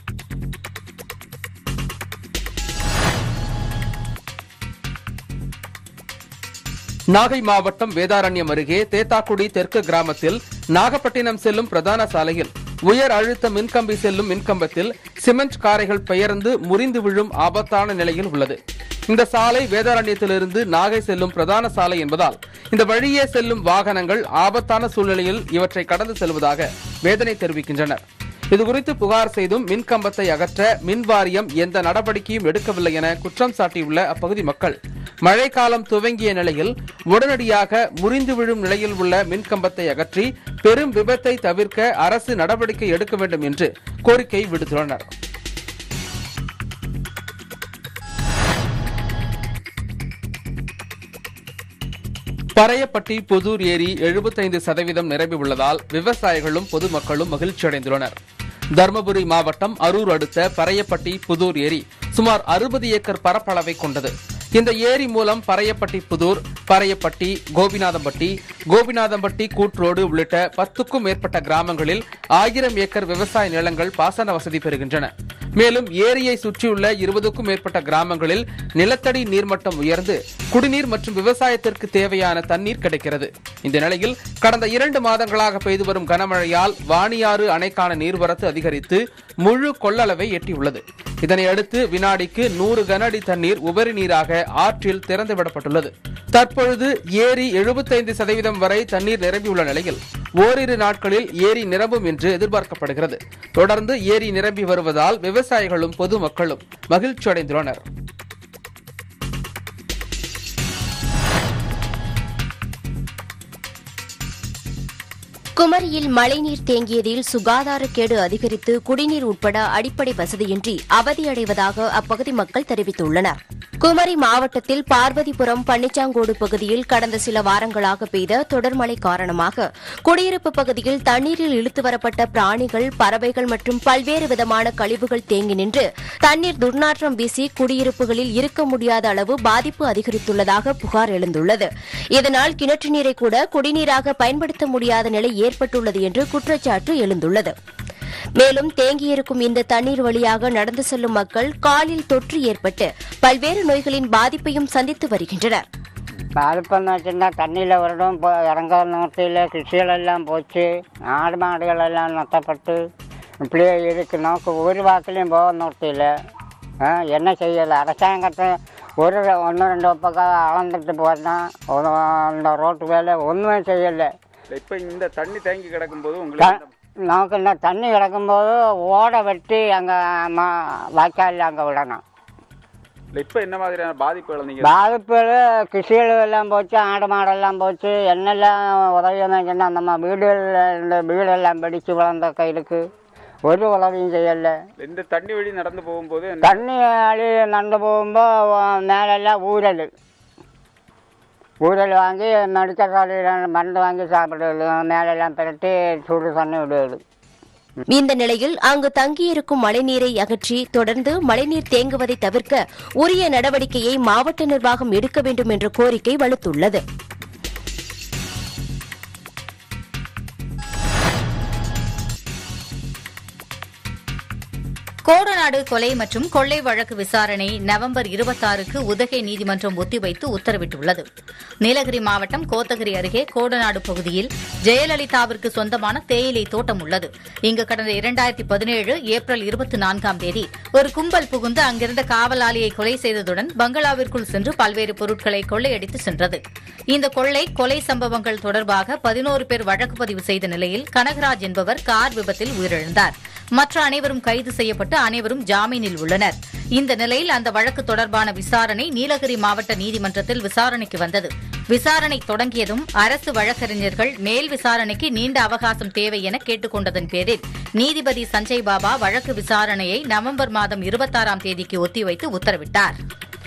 [SPEAKER 2] நாகை மாவட்டம் வேதாரண்யம் அருகே தேத்தாக்குடி தெற்கு கிராமத்தில் நாகப்பட்டினம் செல்லும் பிரதான சாலையில் உயர் அழுத்த மின்கம்பி செல்லும் மின்கம்பத்தில் சிமெண்ட் காரைகள் பெயர்ந்து முறிந்து விழும் ஆபத்தான நிலையில் உள்ளது இந்த சாலை வேதாரண்யத்திலிருந்து நாகை செல்லும் பிரதான சாலை என்பதால் இந்த வழியே செல்லும் வாகனங்கள் ஆபத்தான சூழ்நிலையில் இவற்றை கடந்து செல்வதாக வேதனை தெரிவிக்கின்றனர் இதுகுறித்து புகார் செய்தும் மின்கம்பத்தை அகற்ற மின் வாரியம் எந்த நடவடிக்கையும் எடுக்கவில்லை என குற்றம் சாட்டியுள்ள அப்பகுதி மக்கள் மழைக்காலம் துவங்கிய நிலையில் உடனடியாக முறிந்து விழும் நிலையில் உள்ள மின்கம்பத்தை அகற்றி பெரும் விபத்தை தவிர்க்க அரசு நடவடிக்கை எடுக்க வேண்டும் என்று கோரிக்கை விடுத்துள்ளனர் பறையப்பட்டி புதூர் ஏரி எழுபத்தைந்து சதவீதம் நிரம்பி உள்ளதால் விவசாயிகளும் பொதுமக்களும் மகிழ்ச்சி அடைந்துள்ளனர் தருமபுரி மாவட்டம் அரூர் அடுத்த பறையப்பட்டி புதூர் ஏரி சுமார் அறுபது ஏக்கர் பரப்பளவை கொண்டது இந்த ஏரி மூலம் பறையப்பட்டி புதூர் பறையப்பட்டி கோபிநாதம்பட்டி கோபிநாதம்பட்டி கூட்ரோடு உள்ளிட்ட பத்துக்கும் மேற்பட்ட கிராமங்களில் ஆயிரம் ஏக்கர் விவசாய நிலங்கள் பாசன வசதி பெறுகின்றன மேலும் ஏரியை சுற்றியுள்ள இருபதுக்கும் மேற்பட்ட கிராமங்களில் நிலத்தடி நீர்மட்டம் உயர்ந்து குடிநீர் மற்றும் விவசாயத்திற்கு தேவையான தண்ணீர் கிடைக்கிறது இந்த நிலையில் கடந்த இரண்டு மாதங்களாக பெய்து வரும் கனமழையால் வாணியாறு அணைக்கான நீர்வரத்து அதிகரித்து முழு கொள்ளளவை எட்டியுள்ளது இதனை அடுத்து வினாடிக்கு நூறு கனஅடி தண்ணீர் உபரி நீராக ஆற்றில் திறந்துவிடப்பட்டுள்ளது தற்பொழுது ஏரி எழுபத்தைந்து சதவீதம் வரை தண்ணீர் நிரம்பியுள்ள நிலையில் ஓரிரு நாட்களில் ஏரி நிரம்பும் என்று எதிர்பார்க்கப்படுகிறது தொடர்ந்து ஏரி நிரம்பி வருவதால் விவசாயிகளும் பொதுமக்களும் மகிழ்ச்சி அடைந்துள்ளனர்
[SPEAKER 7] குமரியில் மழைநீர் தேங்கியதில் சுகாதாரக்கேடு அதிகரித்து குடிநீர் உட்பட அடிப்படை வசதியின்றி அவதியடைவதாக அப்பகுதி மக்கள் தெரிவித்துள்ளனர் குமரி மாவட்டத்தில் பார்வதிபுரம் பன்னிச்சாங்கோடு பகுதியில் கடந்த சில வாரங்களாக பெய்த தொடர் மழை காரணமாக குடியிருப்பு பகுதியில் தண்ணீரில் இழுத்து வரப்பட்ட பிராணிகள் பறவைகள் மற்றும் பல்வேறு விதமான கழிவுகள் தேங்கி நின்று தண்ணீர் துர்நாற்றம் வீசி குடியிருப்புகளில் இருக்க முடியாத அளவு பாதிப்பு அதிகரித்துள்ளதாக புகார் எழுந்துள்ளது இதனால் கிணற்று நீரை கூட குடிநீராக பயன்படுத்த முடியாத நிலை ஏற்பட்டுள்ளது என்று குற்றச்சாட்டு எழுந்துள்ளது மேலும் தேங்கியிருக்கும் இந்த தண்ணீர் வழியாக நடந்து செல்லும் மக்கள் காலில் தொற்று ஏற்பட்டு பல்வேறு நோய்களின் பாதிப்பையும் சந்தித்து வருகின்றனர்
[SPEAKER 8] பாதிப்புன்னு வச்சுருந்தா தண்ணியில் வருடம் இப்போ இறங்க நிறுத்தியில் கிருஷிகளெல்லாம் போச்சு ஆடு மாடுகள் எல்லாம் நட்டப்பட்டு இப்படியே இருக்கு நோக்கு ஒரு வாக்கிலையும் போக நிறுத்தியில் என்ன செய்யலை அரசாங்கத்தை ஒரு ஒன்று ரெண்டு பக்கம் அளந்துட்டு போதான் அந்த ரோட்டு வேலை ஒன்றுமே செய்யலை
[SPEAKER 9] இப்போ இந்த தண்ணி தேங்கி கிடக்கும்போது உங்களுக்கு
[SPEAKER 8] நமக்கு இந்த தண்ணி கிடக்கும்போது ஓடை வெட்டி அங்கே மா வாய்க்காலில் அங்கே விடணும்
[SPEAKER 9] இப்போ என்ன மாதிரியான பாதிப்புகள் நீங்க
[SPEAKER 8] பாதிப்புகள் கிருஷிகள் எல்லாம் போச்சு ஆடு மாடெல்லாம் போச்சு என்னெல்லாம் உதவி சொன்னால் அந்த மா- வீடுகள் இந்த வீடெல்லாம் வெடிச்சு விளந்த கையிலுக்கு ஒரு உதவியும் செய்யலை
[SPEAKER 9] இந்த தண்ணி வழி நடந்து போகும்போது என்ன-
[SPEAKER 8] தண்ணி அழி நடந்து போகும்போது மேலெல்லாம் ஊரல் ஊரல் வாங்கி மெடிக்கல் காலேஜில் மருந்து வாங்கி சாப்பிடுறது மேலெல்லாம் பிரட்டி சுடு தண்ணி விடுவது
[SPEAKER 7] இந்த நிலையில் அங்கு தங்கியிருக்கும் மழைநீரை அகற்றி தொடர்ந்து மழைநீர் தேங்குவதை தவிர்க்க உரிய நடவடிக்கையை மாவட்ட நிர்வாகம் எடுக்க வேண்டும் என்ற கோரிக்கை வலுத்துள்ளது
[SPEAKER 1] கோடநாடு கொலை மற்றும் கொள்ளை வழக்கு விசாரணை நவம்பர் இருபத்தாறுக்கு உதகை நீதிமன்றம் ஒத்திவைத்து உத்தரவிட்டுள்ளது நீலகிரி மாவட்டம் கோத்தகிரி அருகே கோடநாடு பகுதியில் ஜெயலலிதாவிற்கு சொந்தமான தேயிலை தோட்டம் உள்ளது இங்கு கடந்த இரண்டாயிரத்தி பதினேழு ஏப்ரல் இருபத்தி நான்காம் தேதி ஒரு கும்பல் புகுந்து அங்கிருந்த காவலாளியை கொலை செய்ததுடன் பங்களாவிற்குள் சென்று பல்வேறு பொருட்களை கொள்ளையடித்து சென்றது இந்த கொள்ளை கொலை சம்பவங்கள் தொடர்பாக பதினோரு பேர் வழக்கு பதிவு செய்த நிலையில் கனகராஜ் என்பவர் கார் விபத்தில் உயிரிழந்தார் மற்ற அனைவரும் கைது செய்யப்பட்டு அனைவரும் ஜாமீனில் உள்ளனர் இந்த நிலையில் அந்த வழக்கு தொடர்பான விசாரணை நீலகிரி மாவட்ட நீதிமன்றத்தில் விசாரணைக்கு வந்தது விசாரணை தொடங்கியதும் அரசு வழக்கறிஞர்கள் மேல் விசாரணைக்கு நீண்ட அவகாசம் தேவை என கேட்டுக் கொண்டதன் பேரில் நீதிபதி சஞ்சய் பாபா வழக்கு விசாரணையை நவம்பர் மாதம் இருபத்தாறாம் தேதிக்கு ஒத்திவைத்து உத்தரவிட்டார்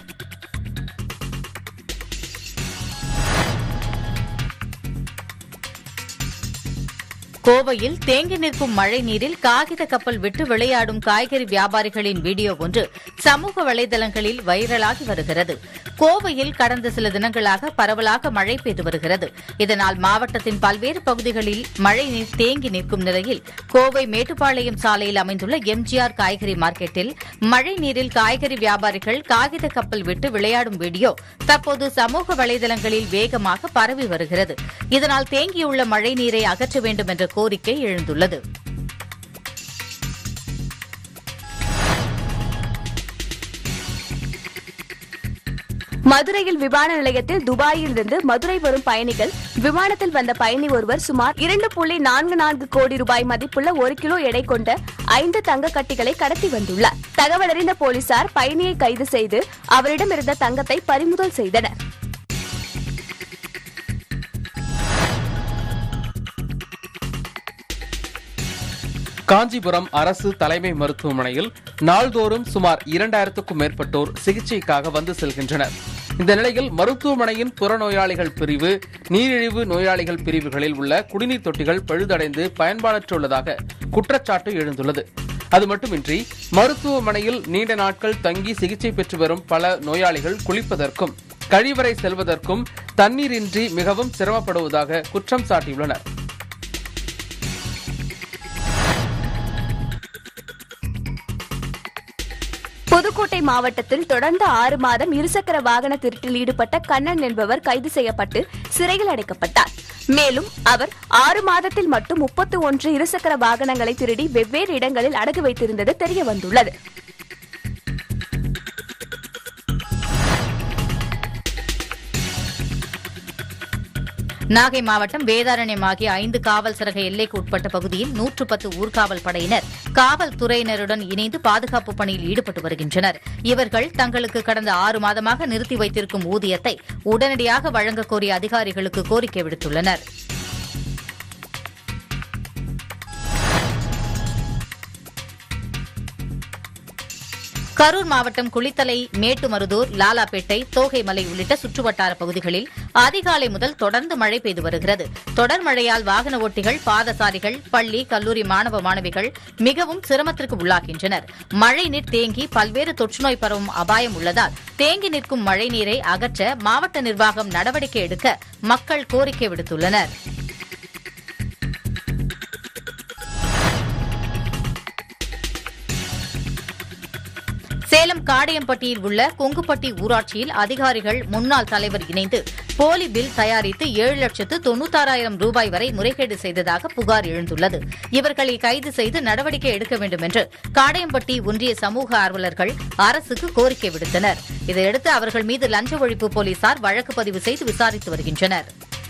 [SPEAKER 1] கோவையில் தேங்கி நிற்கும் மழை நீரில் காகித கப்பல் விட்டு விளையாடும் காய்கறி வியாபாரிகளின் வீடியோ ஒன்று சமூக வலைதளங்களில் வைரலாகி வருகிறது கோவையில் கடந்த சில தினங்களாக பரவலாக மழை பெய்து வருகிறது இதனால் மாவட்டத்தின் பல்வேறு பகுதிகளில் மழை நீர் தேங்கி நிற்கும் நிலையில் கோவை மேட்டுப்பாளையம் சாலையில் அமைந்துள்ள எம்ஜிஆர் காய்கறி மார்க்கெட்டில் மழை நீரில் காய்கறி வியாபாரிகள் காகித கப்பல் விட்டு விளையாடும் வீடியோ தற்போது சமூக வலைதளங்களில் வேகமாக பரவி வருகிறது இதனால் தேங்கியுள்ள மழை நீரை அகற்ற வேண்டும் என்ற கோரிக்கை எழுந்துள்ளது
[SPEAKER 3] மதுரையில் விமான நிலையத்தில் துபாயில் இருந்து மதுரை வரும் பயணிகள் விமானத்தில் வந்த பயணி ஒருவர் சுமார் இரண்டு புள்ளி நான்கு நான்கு கோடி ரூபாய் மதிப்புள்ள ஒரு கிலோ எடை கொண்ட ஐந்து தங்க கட்டிகளை கடத்தி வந்துள்ளார் தகவலறிந்த போலீசார் பயணியை கைது செய்து அவரிடமிருந்த தங்கத்தை பறிமுதல் செய்தனர்
[SPEAKER 2] காஞ்சிபுரம் அரசு தலைமை மருத்துவமனையில் நாள்தோறும் சுமார் இரண்டாயிரத்துக்கும் மேற்பட்டோர் சிகிச்சைக்காக வந்து செல்கின்றனர் இந்த நிலையில் மருத்துவமனையின் புறநோயாளிகள் பிரிவு நீரிழிவு நோயாளிகள் பிரிவுகளில் உள்ள குடிநீர் தொட்டிகள் பழுதடைந்து பயன்பாடற்றுள்ளதாக குற்றச்சாட்டு எழுந்துள்ளது அது மட்டுமின்றி மருத்துவமனையில் நீண்ட நாட்கள் தங்கி சிகிச்சை பெற்று வரும் பல நோயாளிகள் குளிப்பதற்கும் கழிவறை செல்வதற்கும் தண்ணீரின்றி மிகவும் சிரமப்படுவதாக குற்றம் சாட்டியுள்ளனர்
[SPEAKER 3] புதுக்கோட்டை மாவட்டத்தில் தொடர்ந்து ஆறு மாதம் இருசக்கர வாகன திருட்டில் ஈடுபட்ட கண்ணன் என்பவர் கைது செய்யப்பட்டு சிறையில் அடைக்கப்பட்டார் மேலும் அவர் ஆறு மாதத்தில் மட்டும் முப்பத்து ஒன்று இருசக்கர வாகனங்களை திருடி வெவ்வேறு இடங்களில் அடகு வைத்திருந்தது தெரிய வந்துள்ளது
[SPEAKER 1] நாகை மாவட்டம் வேதாரண்யம் ஆகிய ஐந்து காவல் சரக எல்லைக்கு உட்பட்ட பகுதியில் நூற்று பத்து ஊர்காவல் படையினர் காவல்துறையினருடன் இணைந்து பாதுகாப்பு பணியில் ஈடுபட்டு வருகின்றனர் இவர்கள் தங்களுக்கு கடந்த ஆறு மாதமாக நிறுத்தி வைத்திருக்கும் ஊதியத்தை உடனடியாக வழங்கக் கோரிய அதிகாரிகளுக்கு கோரிக்கை விடுத்துள்ளனர் கரூர் மாவட்டம் குளித்தலை மேட்டுமருதூர் லாலாப்பேட்டை தோகைமலை உள்ளிட்ட சுற்றுவட்டார பகுதிகளில் அதிகாலை முதல் தொடர்ந்து மழை பெய்து வருகிறது தொடர் மழையால் வாகன ஓட்டிகள் பாதசாரிகள் பள்ளி கல்லூரி மாணவ மாணவிகள் மிகவும் சிரமத்திற்கு உள்ளாகின்றனர் மழை நீர் தேங்கி பல்வேறு தொற்றுநோய் பரவும் அபாயம் உள்ளதால் தேங்கி நிற்கும் மழைநீரை அகற்ற மாவட்ட நிர்வாகம் நடவடிக்கை எடுக்க மக்கள் கோரிக்கை விடுத்துள்ளனர் சேலம் காடையம்பட்டியில் உள்ள கொங்குப்பட்டி ஊராட்சியில் அதிகாரிகள் முன்னாள் தலைவர் இணைந்து போலி பில் தயாரித்து ஏழு லட்சத்து தொன்னூத்தாறாயிரம் ரூபாய் வரை முறைகேடு செய்ததாக புகார் எழுந்துள்ளது இவர்களை கைது செய்து நடவடிக்கை எடுக்க வேண்டும் என்று காடையம்பட்டி ஒன்றிய சமூக ஆர்வலர்கள் அரசுக்கு கோரிக்கை விடுத்தனர் இதையடுத்து அவர்கள் மீது லஞ்ச ஒழிப்பு போலீசார் வழக்கு பதிவு செய்து விசாரித்து வருகின்றனர்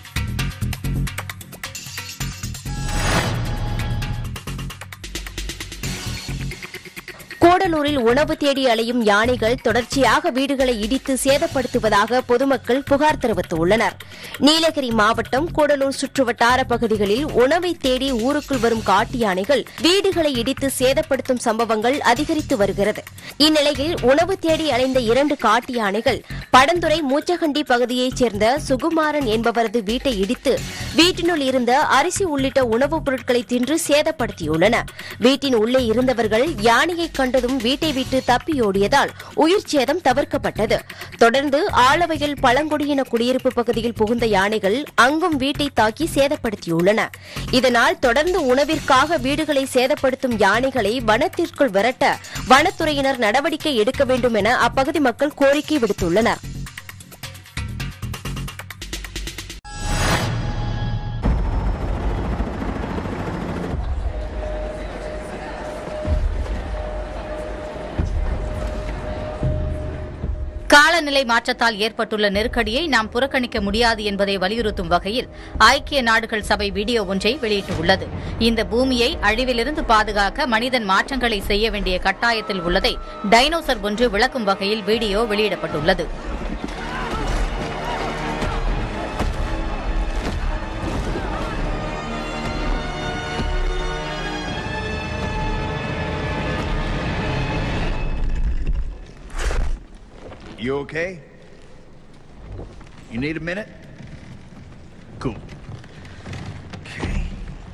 [SPEAKER 7] கூடலூரில் உணவு தேடி அலையும் யானைகள் தொடர்ச்சியாக வீடுகளை இடித்து சேதப்படுத்துவதாக பொதுமக்கள் புகார் தெரிவித்துள்ளனர் நீலகிரி மாவட்டம் கூடலூர் சுற்றுவட்டார பகுதிகளில் உணவை தேடி ஊருக்குள் வரும் காட்டு யானைகள் வீடுகளை இடித்து சேதப்படுத்தும் சம்பவங்கள் அதிகரித்து வருகிறது இந்நிலையில் உணவு தேடி அலைந்த இரண்டு காட்டு யானைகள் படந்துறை மூச்சகண்டி பகுதியைச் சேர்ந்த சுகுமாரன் என்பவரது வீட்டை இடித்து வீட்டினுள் இருந்த அரிசி உள்ளிட்ட உணவுப் பொருட்களை தின்று சேதப்படுத்தியுள்ளன வீட்டின் உள்ளே இருந்தவர்கள் யானையை கண்டதும் வீட்டை விட்டு தப்பியோடியதால் உயிர் சேதம் தவிர்க்கப்பட்டது தொடர்ந்து ஆலவையில் பழங்குடியின குடியிருப்பு பகுதியில் புகுந்த யானைகள் அங்கும் வீட்டை தாக்கி சேதப்படுத்தியுள்ளன இதனால் தொடர்ந்து உணவிற்காக வீடுகளை சேதப்படுத்தும் யானைகளை வனத்திற்குள் விரட்ட வனத்துறையினர் நடவடிக்கை எடுக்க வேண்டும் என அப்பகுதி மக்கள் கோரிக்கை விடுத்துள்ளனர்
[SPEAKER 1] காலநிலை மாற்றத்தால் ஏற்பட்டுள்ள நெருக்கடியை நாம் புறக்கணிக்க முடியாது என்பதை வலியுறுத்தும் வகையில் ஐக்கிய நாடுகள் சபை வீடியோ ஒன்றை வெளியிட்டுள்ளது இந்த பூமியை அழிவிலிருந்து பாதுகாக்க மனிதன் மாற்றங்களை செய்ய வேண்டிய கட்டாயத்தில் உள்ளதை டைனோசர் ஒன்று விளக்கும் வகையில் வீடியோ வெளியிடப்பட்டுள்ளது
[SPEAKER 10] You okay? You need a minute? Cool. Okay.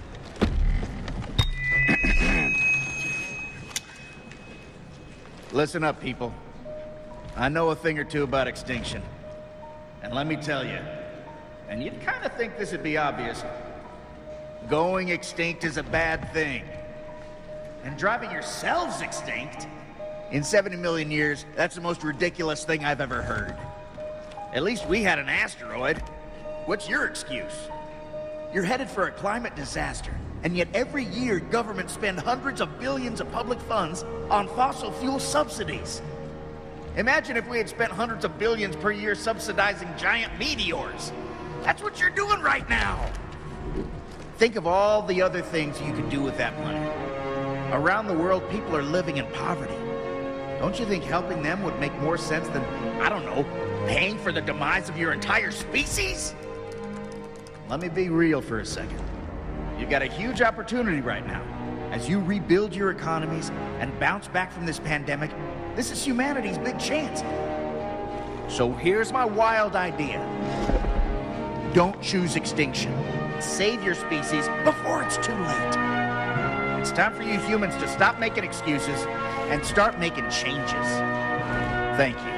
[SPEAKER 10] Listen up, people. I know a thing or two about extinction. And let me tell you, and you'd kind of think this would be obvious, going extinct is a bad thing. And driving yourselves extinct? In 70 million years, that's the most ridiculous thing I've ever heard. At least we had an asteroid. What's your excuse? You're headed for a climate disaster, and yet every year governments spend hundreds of billions of public funds on fossil fuel subsidies. Imagine if we had spent hundreds of billions per year subsidizing giant meteors. That's what you're doing right now. Think of all the other things you could do with that money. Around the world, people are living in poverty. Don't you think helping them would make more sense than, I don't know, paying for the demise of your entire species? Let me be real for a second. You've got a huge opportunity right now. As you rebuild your economies and bounce back from this pandemic, this is humanity's big chance. So here's my wild idea. Don't choose extinction. Save your species before it's too late. It's time for you humans to stop making excuses and start making changes. Thank you.